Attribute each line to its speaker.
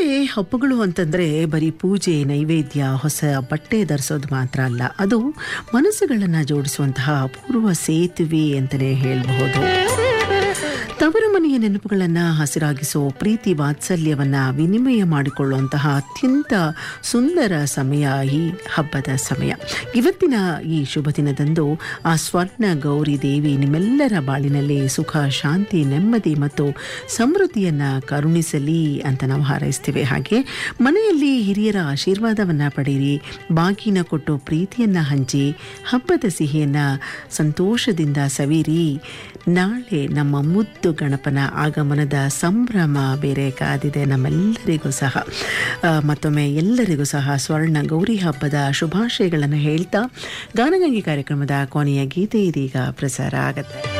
Speaker 1: ಹಬ್ಬಗಳು ಅಂತಂದರೆ ಬರೀ ಪೂಜೆ ನೈವೇದ್ಯ ಹೊಸ ಬಟ್ಟೆ ಧರಿಸೋದು ಮಾತ್ರ ಅಲ್ಲ ಅದು ಮನಸ್ಸುಗಳನ್ನು ಜೋಡಿಸುವಂತಹ ಅಪೂರ್ವ ಸೇತುವೆ ಅಂತಲೇ ಹೇಳಬಹುದು ತವರು ಮನೆಯ ನೆನಪುಗಳನ್ನು ಹಸಿರಾಗಿಸೋ ಪ್ರೀತಿ ವಾತ್ಸಲ್ಯವನ್ನು ವಿನಿಮಯ ಮಾಡಿಕೊಳ್ಳುವಂತಹ ಅತ್ಯಂತ ಸುಂದರ ಸಮಯ ಈ ಹಬ್ಬದ ಸಮಯ ಇವತ್ತಿನ ಈ ಶುಭ ದಿನದಂದು ಆ ಸ್ವರ್ಣ ಗೌರಿ ದೇವಿ ನಿಮ್ಮೆಲ್ಲರ ಬಾಳಿನಲ್ಲಿ ಸುಖ ಶಾಂತಿ ನೆಮ್ಮದಿ ಮತ್ತು ಸಮೃದ್ಧಿಯನ್ನು ಕರುಣಿಸಲಿ ಅಂತ ನಾವು ಹಾರೈಸ್ತೀವಿ ಹಾಗೆ ಮನೆಯಲ್ಲಿ ಹಿರಿಯರ ಆಶೀರ್ವಾದವನ್ನು ಪಡೆಯಿರಿ ಬಾಗಿನ ಕೊಟ್ಟು ಪ್ರೀತಿಯನ್ನು ಹಂಚಿ ಹಬ್ಬದ ಸಿಹಿಯನ್ನು ಸಂತೋಷದಿಂದ ಸವಿರಿ ನಾಳೆ ನಮ್ಮ ಮುದ್ದು ಗಣಪನ ಆಗಮನದ ಸಂಭ್ರಮ ಬೇರೆ ಕಾದಿದೆ ನಮ್ಮೆಲ್ಲರಿಗೂ ಸಹ ಆ, ಮತ್ತೊಮ್ಮೆ ಎಲ್ಲರಿಗೂ ಸಹ ಸ್ವರ್ಣ ಗೌರಿ ಹಬ್ಬದ ಶುಭಾಶಯಗಳನ್ನು ಹೇಳ್ತಾ ಗಾನಗಂಗೆ ಕಾರ್ಯಕ್ರಮದ ಕೊನೆಯ ಗೀತೆ ಇದೀಗ ಪ್ರಸಾರ ಆಗುತ್ತೆ